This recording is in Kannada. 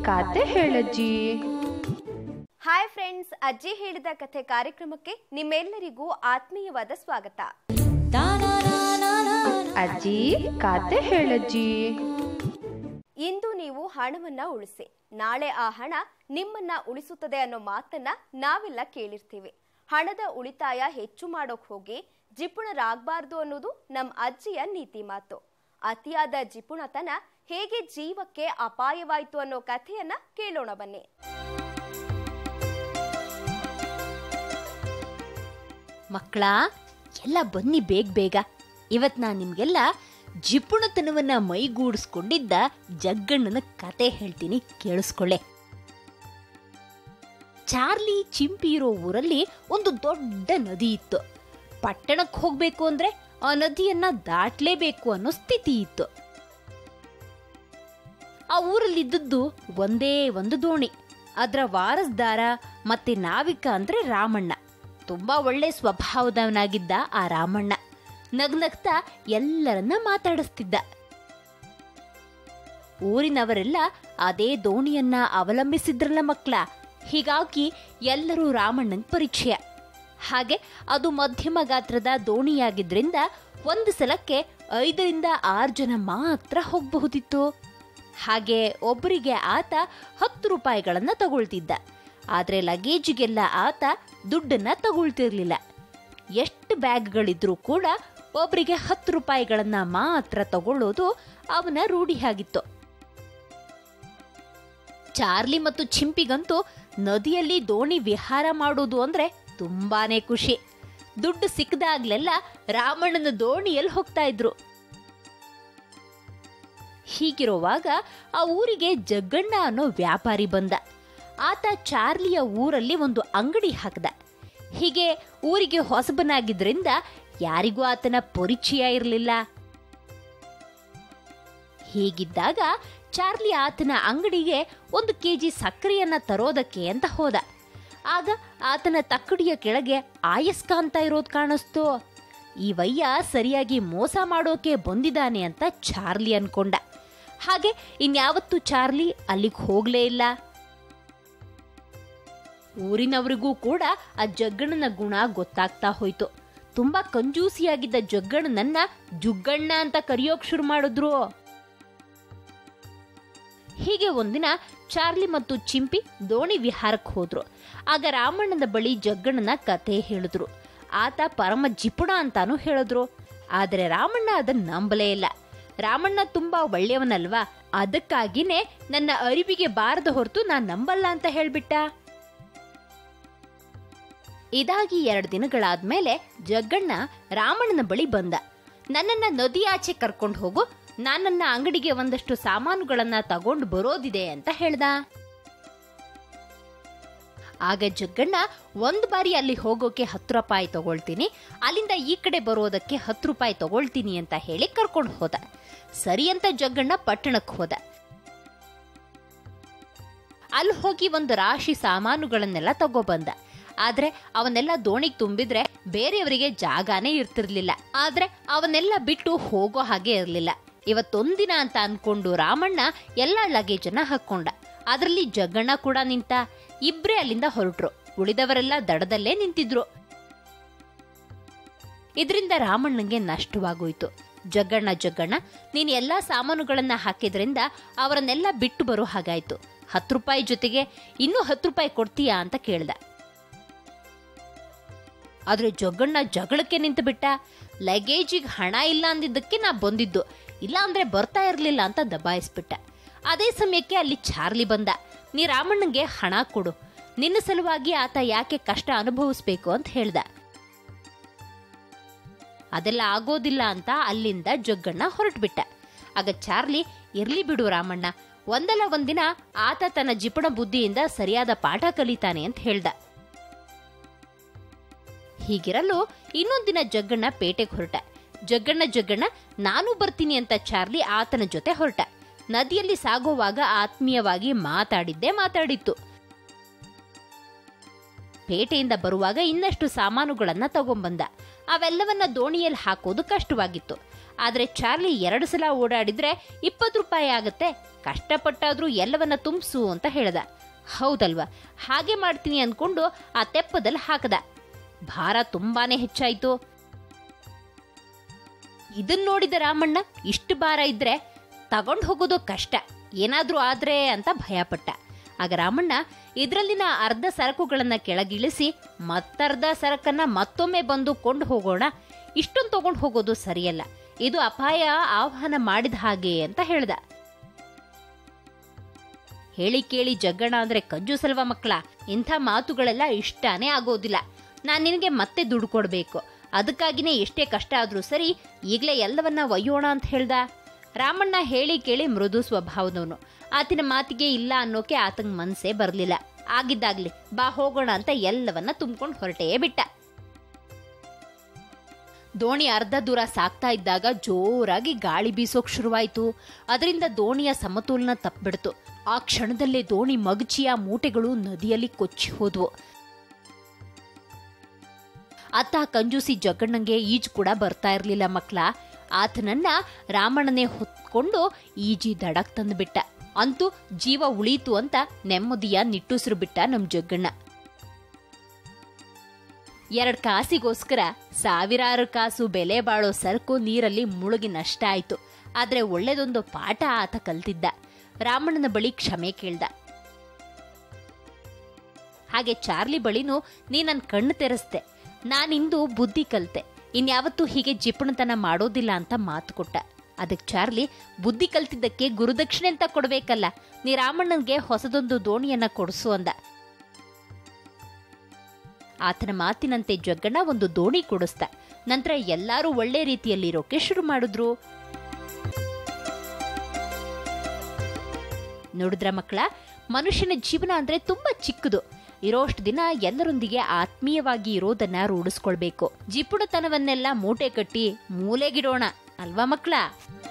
ಕಾತೆ ಹೇಳಜ್ಜಿ ಹಾಯ್ ಫ್ರೆಂಡ್ಸ್ ಅಜ್ಜಿ ಹೇಳಿದ ಕಥೆ ಕಾರ್ಯಕ್ರಮಕ್ಕೆ ನಿಮ್ಮೆಲ್ಲರಿಗೂ ಆತ್ಮೀಯವಾದ ಸ್ವಾಗತ ಅಜ್ಜಿ ಕಾತೆ ಹೇಳಜ್ಜಿ ಇಂದು ನೀವು ಹಣವನ್ನ ಉಳಿಸಿ ನಾಳೆ ಆ ಹಣ ನಿಮ್ಮನ್ನ ಉಳಿಸುತ್ತದೆ ಅನ್ನೋ ಮಾತನ್ನ ನಾವೆಲ್ಲ ಕೇಳಿರ್ತೀವಿ ಹಣದ ಉಳಿತಾಯ ಹೆಚ್ಚು ಮಾಡೋಕ್ ಹೋಗಿ ಜಿಪುಣರಾಗಬಾರ್ದು ಅನ್ನೋದು ನಮ್ಮ ಅಜ್ಜಿಯ ನೀತಿ ಮಾತು ಅತಿಯಾದ ಜಿಪುಣತನ ಹೇಗೆ ಜೀವಕ್ಕೆ ಅಪಾಯವಾಯಿತು ಅನ್ನೋ ಕಥೆಯನ್ನ ಕೇಳೋಣ ಬನ್ನಿ ಮಕ್ಕಳ ಎಲ್ಲ ಬನ್ನಿ ಬೇಗ ಬೇಗ ಇವತ್ ನಾನು ನಿಮ್ಗೆಲ್ಲ ಜಿಪುಣತನವನ್ನ ಮೈಗೂಡಿಸ್ಕೊಂಡಿದ್ದ ಜಗ್ಗಣ್ಣನ ಕತೆ ಹೇಳ್ತೀನಿ ಕೇಳಿಸ್ಕೊಳ್ಳೆ ಚಾರ್ಲಿ ಚಿಂಪಿ ಇರೋ ಊರಲ್ಲಿ ಒಂದು ದೊಡ್ಡ ನದಿ ಇತ್ತು ಪಟ್ಟಣಕ್ಕೆ ಹೋಗ್ಬೇಕು ಅಂದ್ರೆ ಆ ನದಿಯನ್ನ ದಾಟ್ಲೇಬೇಕು ಅನ್ನೋ ಸ್ಥಿತಿ ಇತ್ತು ಆ ಊರಲ್ಲಿದ್ದದ್ದು ಒಂದೇ ಒಂದು ದೋಣಿ ಅದರ ವಾರಸ್ದಾರ ಮತ್ತೆ ನಾವಿಕ ಅಂದ್ರೆ ರಾಮಣ್ಣ ತುಂಬಾ ಒಳ್ಳೆ ಸ್ವಭಾವದವನಾಗಿದ್ದ ಆ ರಾಮಣ್ಣ ನಗ್ನಗ್ತಾ ಎಲ್ಲರನ್ನ ಮಾತಾಡಿಸ್ತಿದ್ದ ಊರಿನವರೆಲ್ಲ ಅದೇ ದೋಣಿಯನ್ನ ಅವಲಂಬಿಸಿದ್ರಲ್ಲ ಮಕ್ಕಳ ಹೀಗಾಗಿ ಎಲ್ಲರೂ ರಾಮಣ್ಣನ್ ಪರಿಚಯ ಹಾಗೆ ಅದು ಮಧ್ಯಮ ಗಾತ್ರದ ದೋಣಿಯಾಗಿದ್ರಿಂದ ಒಂದು ಸಲಕ್ಕೆ ಐದರಿಂದ ಆರು ಜನ ಮಾತ್ರ ಹೋಗಬಹುದಿತ್ತು ಹಾಗೆ ಒಬ್ಬರಿಗೆ ಆತ ಹತ್ತು ರೂಪಾಯಿಗಳನ್ನ ತಗೊಳ್ತಿದ್ದ ಆದ್ರೆ ಲಗೇಜಿಗೆಲ್ಲ ಆತ ದುಡ್ಡನ್ನ ತಗೊಳ್ತಿರ್ಲಿಲ್ಲ ಎಷ್ಟು ಬ್ಯಾಗ್ಗಳಿದ್ರೂ ಕೂಡ ಒಬ್ಬರಿಗೆ ಹತ್ತು ರೂಪಾಯಿಗಳನ್ನ ಮಾತ್ರ ತಗೊಳ್ಳೋದು ಅವನ ರೂಢಿಯಾಗಿತ್ತು ಚಾರ್ಲಿ ಮತ್ತು ಚಿಂಪಿಗಂತೂ ನದಿಯಲ್ಲಿ ದೋಣಿ ವಿಹಾರ ಮಾಡೋದು ಅಂದ್ರೆ ತುಂಬಾನೇ ಖುಷಿ ದುಡ್ಡು ಸಿಕ್ಕದಾಗ್ಲೆಲ್ಲ ರಾಮಣ್ಣನ ದೋಣಿಯಲ್ಲಿ ಹೋಗ್ತಾ ಇದ್ರು ಹೀಗಿರುವಾಗ ಆ ಊರಿಗೆ ಜಗ್ಗಣ್ಣ ಅನ್ನೋ ವ್ಯಾಪಾರಿ ಬಂದ ಆತ ಚಾರ್ಲಿಯ ಊರಲ್ಲಿ ಒಂದು ಅಂಗಡಿ ಹಾಕ್ದ ಹೀಗೆ ಊರಿಗೆ ಹೊಸಬನಾಗಿದ್ರಿಂದ ಯಾರಿಗೂ ಆತನ ಪರಿಚಯ ಇರಲಿಲ್ಲ ಹೀಗಿದ್ದಾಗ ಚಾರ್ಲಿ ಆತನ ಅಂಗಡಿಗೆ ಒಂದು ಕೆಜಿ ಸಕ್ಕರೆಯನ್ನ ತರೋದಕ್ಕೆ ಅಂತ ಹೋದ ಆಗ ಆತನ ತಕ್ಕಡಿಯ ಕೆಳಗೆ ಆಯಸ್ಕಾಂತ ಇರೋದು ಕಾಣಿಸ್ತು ಈ ವಯ್ಯ ಸರಿಯಾಗಿ ಮೋಸ ಮಾಡೋಕೆ ಬಂದಿದ್ದಾನೆ ಅಂತ ಚಾರ್ಲಿ ಅನ್ಕೊಂಡ ಹಾಗೆ ಇನ್ಯಾವತ್ತೂ ಚಾರ್ಲಿ ಅಲ್ಲಿಗೆ ಹೋಗ್ಲೇ ಇಲ್ಲ ಊರಿನವರಿಗೂ ಕೂಡ ಆ ಜಗ್ಗಣ್ಣನ ಗುಣ ಗೊತ್ತಾಗ್ತಾ ಹೋಯ್ತು ತುಂಬಾ ಕಂಜೂಸಿಯಾಗಿದ್ದ ಜಗ್ಗಣ್ಣನನ್ನ ಜುಗ್ಗಣ್ಣ ಅಂತ ಕರೆಯೋಕ್ ಶುರು ಮಾಡಿದ್ರು ಹೀಗೆ ಒಂದಿನ ಚಾರ್ಲಿ ಮತ್ತು ಚಿಂಪಿ ದೋಣಿ ವಿಹಾರಕ್ಕೆ ಹೋದ್ರು ಆಗ ರಾಮಣ್ಣನ ಬಳಿ ಜಗ್ಗಣ್ಣನ ಕತೆ ಹೇಳಿದ್ರು ಆತ ಪರಮ ಜಿಪುಣ ಅಂತಾನು ಹೇಳಿದ್ರು ಆದರೆ ರಾಮಣ್ಣ ಅದನ್ನ ನಂಬಲೇ ಇಲ್ಲ ರಾಮಣ್ಣ ತುಂಬಾ ಒಳ್ಳೆಯವನಲ್ವಾ ಅದಕ್ಕಾಗಿನೇ ನನ್ನ ಅರಿವಿಗೆ ಬಾರದ ಹೊರತು ನಾನ್ ನಂಬಲ್ಲ ಅಂತ ಹೇಳ್ಬಿಟ್ಟ ಇದಾಗಿ ಎರಡು ದಿನಗಳಾದ್ಮೇಲೆ ಜಗ್ಗಣ್ಣ ರಾಮಣ್ಣನ ಬಳಿ ಬಂದ ನನ್ನನ್ನ ನದಿ ಆಚೆ ಕರ್ಕೊಂಡು ಹೋಗು ನಾನನ್ನ ಅಂಗಡಿಗೆ ಒಂದಷ್ಟು ಸಾಮಾನುಗಳನ್ನ ತಗೊಂಡು ಬರೋದಿದೆ ಅಂತ ಹೇಳ್ದ ಆಗ ಜಗ್ಗಣ್ಣ ಒಂದು ಬಾರಿ ಅಲ್ಲಿ ಹೋಗೋಕೆ ಹತ್ತು ರೂಪಾಯಿ ತಗೊಳ್ತೀನಿ ಅಲ್ಲಿಂದ ಈ ಕಡೆ ಬರೋದಕ್ಕೆ ಹತ್ತು ರೂಪಾಯಿ ತಗೊಳ್ತೀನಿ ಅಂತ ಹೇಳಿ ಕರ್ಕೊಂಡು ಹೋದ ಸರಿ ಅಂತ ಜಗ್ಗಣ್ಣ ಪಟ್ಟಣಕ್ಕೆ ಹೋದ ಅಲ್ಲಿ ಹೋಗಿ ಒಂದು ರಾಶಿ ಸಾಮಾನುಗಳನ್ನೆಲ್ಲ ತಗೊಬಂದ ಆದ್ರೆ ಅವನ್ನೆಲ್ಲ ದೋಣಿಗೆ ತುಂಬಿದ್ರೆ ಬೇರೆಯವರಿಗೆ ಜಾಗಾನೇ ಇರ್ತಿರ್ಲಿಲ್ಲ ಆದ್ರೆ ಅವನ್ನೆಲ್ಲ ಬಿಟ್ಟು ಹೋಗೋ ಹಾಗೆ ಇರ್ಲಿಲ್ಲ ಇವತ್ತೊಂದಿನ ಅಂತ ಅನ್ಕೊಂಡು ರಾಮಣ್ಣ ಎಲ್ಲ ಲಗೇಜನ್ನ ಹಾಕೊಂಡ ಅದರಲ್ಲಿ ಜಗ್ಗಣ್ಣ ಕೂಡ ನಿಂತ ಇಬ್ರೇ ಅಲ್ಲಿಂದ ಹೊರಟ್ರು ಉಳಿದವರೆಲ್ಲ ದಡದಲ್ಲೇ ನಿಂತಿದ್ರು ಇದರಿಂದ ರಾಮಣ್ಣಂಗೆ ನಷ್ಟವಾಗೋಯ್ತು ಜಗ್ಗಣ್ಣ ಜಗ್ಗಣ್ಣ ನೀನ್ ಎಲ್ಲಾ ಸಾಮಾನುಗಳನ್ನ ಹಾಕಿದ್ರಿಂದ ಅವರನ್ನೆಲ್ಲ ಬಿಟ್ಟು ಬರೋ ಹಾಗಾಯ್ತು ಹತ್ತು ರೂಪಾಯಿ ಜೊತೆಗೆ ಇನ್ನೂ ಹತ್ತು ರೂಪಾಯಿ ಕೊಡ್ತೀಯಾ ಅಂತ ಕೇಳ್ದ ಆದ್ರೆ ಜಗ್ಗಣ್ಣ ಜಗಳಕ್ಕೆ ನಿಂತು ಬಿಟ್ಟ ಲಗೇಜಿಗೆ ಹಣ ಇಲ್ಲ ಅಂದಿದ್ದಕ್ಕೆ ನಾ ಬಂದಿದ್ದು ಇಲ್ಲ ಅಂದ್ರೆ ಬರ್ತಾ ಇರ್ಲಿಲ್ಲ ಅಂತ ದಬಾಯಿಸ್ಬಿಟ್ಟ ಅದೇ ಸಮಯಕ್ಕೆ ಅಲ್ಲಿ ಚಾರ್ಲಿ ಬಂದ ನೀ ರಾಮಣ್ಣಂಗೆ ಹಣ ಕೊಡು ನಿನ್ನ ಸಲುವಾಗಿ ಆತ ಯಾಕೆ ಕಷ್ಟ ಅನುಭವಿಸ್ಬೇಕು ಅಂತ ಹೇಳ್ದ ಅದೆಲ್ಲ ಆಗೋದಿಲ್ಲ ಅಂತ ಅಲ್ಲಿಂದ ಜಗ್ಗಣ್ಣ ಹೊರಟ್ಬಿಟ್ಟ ಆಗ ಚಾರ್ಲಿ ಇರ್ಲಿ ಬಿಡು ರಾಮಣ್ಣ ಒಂದಲ್ಲ ಒಂದಿನ ಆತ ತನ್ನ ಜಿಪಣ ಬುದ್ಧಿಯಿಂದ ಸರಿಯಾದ ಪಾಠ ಕಲಿತಾನೆ ಅಂತ ಹೇಳ್ದ ಹೀಗಿರಲು ಇನ್ನೊಂದಿನ ಜಗ್ಗಣ್ಣ ಪೇಟೆಗೆ ಹೊರಟ ಜಗ್ಗಣ್ಣ ಜಗ್ಗಣ್ಣ ನಾನು ಬರ್ತೀನಿ ಅಂತ ಚಾರ್ಲಿ ಆತನ ಜೊತೆ ಹೊರಟ ನದಿಯಲ್ಲಿ ಸಾಗುವಾಗ ಆತ್ಮೀಯವಾಗಿ ಮಾತಾಡಿದ್ದೇ ಮಾತಾಡಿತ್ತು ಪೇಟೆಯಿಂದ ಬರುವಾಗ ಇನ್ನಷ್ಟು ಸಾಮಾನುಗಳನ್ನ ತಗೊಂಬಂದ ಅವೆಲ್ಲವನ್ನ ದೋಣಿಯಲ್ಲಿ ಹಾಕೋದು ಕಷ್ಟವಾಗಿತ್ತು ಆದ್ರೆ ಚಾರ್ಲಿ ಎರಡು ಸಲ ಓಡಾಡಿದ್ರೆ ಇಪ್ಪತ್ತು ರೂಪಾಯಿ ಆಗತ್ತೆ ಕಷ್ಟಪಟ್ಟಾದ್ರೂ ಎಲ್ಲವನ್ನ ತುಂಬಿಸು ಅಂತ ಹೇಳ್ದ ಹೌದಲ್ವಾ ಹಾಗೆ ಮಾಡ್ತೀನಿ ಅನ್ಕೊಂಡು ಆ ತೆಪ್ಪದಲ್ಲಿ ಹಾಕದ ಭಾರ ತುಂಬಾನೇ ಹೆಚ್ಚಾಯ್ತು ಇದನ್ ನೋಡಿದ ರಾಮಣ್ಣ ಇಷ್ಟು ಭಾರ ಇದ್ರೆ ತಗೊಂಡು ಹೋಗೋದು ಕಷ್ಟ ಏನಾದ್ರೂ ಆದ್ರೆ ಅಂತ ಭಯಪಟ್ಟ ಆಗ ರಾಮಣ್ಣ ಇದರಲ್ಲಿನ ಅರ್ಧ ಸರಕುಗಳನ್ನ ಕೆಳಗಿಳಿಸಿ ಮತ್ತರ್ಧ ಸರಕನ್ನ ಮತ್ತೊಮ್ಮೆ ಬಂದು ಕೊಂಡು ಹೋಗೋಣ ಇಷ್ಟೊಂದು ತಗೊಂಡು ಹೋಗೋದು ಸರಿಯಲ್ಲ ಇದು ಅಪಾಯ ಆಹ್ವಾನ ಮಾಡಿದ ಹಾಗೆ ಅಂತ ಹೇಳ್ದ ಹೇಳಿ ಕೇಳಿ ಜಗ್ಗಣ ಅಂದ್ರೆ ಕಂಜೂಸಲ್ವ ಮಕ್ಕಳ ಇಂಥ ಮಾತುಗಳೆಲ್ಲ ಇಷ್ಟಾನೇ ಆಗೋದಿಲ್ಲ ನಾನ್ ನಿನಗೆ ಮತ್ತೆ ದುಡ್ಡು ಕೊಡ್ಬೇಕು ಅದಕ್ಕಾಗಿನೇ ಎಷ್ಟೇ ಕಷ್ಟ ಆದ್ರೂ ಸರಿ ಈಗ್ಲೇ ಎಲ್ಲವನ್ನ ಒಯ್ಯೋಣ ಅಂತ ಹೇಳ್ದ ರಾಮಣ್ಣ ಹೇಳಿ ಕೇಳಿ ಮೃದು ಸ್ವಭಾವದವನು ಆತನ ಮಾತಿಗೆ ಇಲ್ಲ ಅನ್ನೋಕೆ ಆತಂಗ್ ಮನ್ಸೇ ಬರ್ಲಿಲ್ಲ ಆಗಿದ್ದಾಗ್ಲಿ ಬಾ ಹೋಗೋಣ ಅಂತ ಎಲ್ಲವನ್ನ ತುಂಬ್ಕೊಂಡು ಹೊರಟೇ ಬಿಟ್ಟ ದೋಣಿ ಅರ್ಧ ದೂರ ಸಾಕ್ತಾ ಇದ್ದಾಗ ಜೋರಾಗಿ ಗಾಳಿ ಬೀಸೋಕ್ ಶುರುವಾಯ್ತು ಅದರಿಂದ ದೋಣಿಯ ಸಮತೋಲನ ತಪ್ಪಿಬಿಡ್ತು ಆ ಕ್ಷಣದಲ್ಲೇ ದೋಣಿ ಮಗಚಿಯ ಮೂಟೆಗಳು ನದಿಯಲ್ಲಿ ಕೊಚ್ಚಿ ಹೋದ್ವು ಅತ್ತ ಕಂಜೂಸಿ ಜಗ್ಗಣ್ಣಂಗೆ ಈಜು ಕೂಡ ಬರ್ತಾ ಇರ್ಲಿಲ್ಲ ಮಕ್ಳ ಆತನನ್ನ ರಾಮಣ್ಣನೇ ಹೊತ್ಕೊಂಡು ಈಜಿ ದಡಕ್ ತಂದ್ಬಿಟ್ಟ ಅಂತೂ ಜೀವ ಉಳೀತು ಅಂತ ನೆಮ್ಮದಿಯ ನಿಟ್ಟುಸಿರು ಬಿಟ್ಟ ನಮ್ ಜಗ್ಗಣ್ಣ ಎರಡ್ ಕಾಸಿಗೋಸ್ಕರ ಸಾವಿರಾರು ಕಾಸು ಬೆಲೆ ಬಾಳೋ ಸರಕು ನೀರಲ್ಲಿ ಮುಳುಗಿ ನಷ್ಟ ಆಯ್ತು ಆದ್ರೆ ಒಳ್ಳೆದೊಂದು ಪಾಠ ಆತ ಕಲ್ತಿದ್ದ ರಾಮಣ್ಣನ ಬಳಿ ಕ್ಷಮೆ ಕೇಳ್ದ ಹಾಗೆ ಚಾರ್ಲಿ ಬಳಿನೂ ನೀ ನನ್ ಕಣ್ಣು ತೆರೆಸ್ದೆ ನಾನಿಂದು ಬುದ್ಧಿ ಕಲ್ತೆ ಇನ್ಯಾವತ್ತೂ ಹೀಗೆ ಜಿಪಣತನ ಮಾಡೋದಿಲ್ಲ ಅಂತ ಮಾತು ಕೊಟ್ಟ ಅದಕ್ಕೆ ಚಾರ್ಲಿ ಬುದ್ಧಿ ಕಲ್ತಿದ್ದಕ್ಕೆ ಗುರುದಕ್ಷಿಣೆ ಅಂತ ಕೊಡ್ಬೇಕಲ್ಲ ನೀ ರಾಮಣ್ಣನ್ಗೆ ಹೊಸದೊಂದು ದೋಣಿಯನ್ನ ಕೊಡಿಸು ಅಂದ ಆತನ ಮಾತಿನಂತೆ ಜಗ್ಗಣ್ಣ ಒಂದು ದೋಣಿ ಕೊಡಿಸ್ದ ನಂತರ ಎಲ್ಲರೂ ಒಳ್ಳೆ ರೀತಿಯಲ್ಲಿರೋಕೆ ಶುರು ಮಾಡಿದ್ರು ನೋಡಿದ್ರ ಮಕ್ಕಳ ಮನುಷ್ಯನ ಜೀವನ ಅಂದ್ರೆ ತುಂಬಾ ಚಿಕ್ಕದು ಇರೋಷ್ಟು ದಿನ ಎಲ್ಲರೊಂದಿಗೆ ಆತ್ಮೀಯವಾಗಿ ಇರೋದನ್ನ ರೂಢಿಸ್ಕೊಳ್ಬೇಕು ಜಿಪುಣತನವನ್ನೆಲ್ಲ ಮೂಟೆ ಕಟ್ಟಿ ಮೂಲೆಗಿಡೋಣ ಅಲ್ವಾ ಮಕ್ಕಳ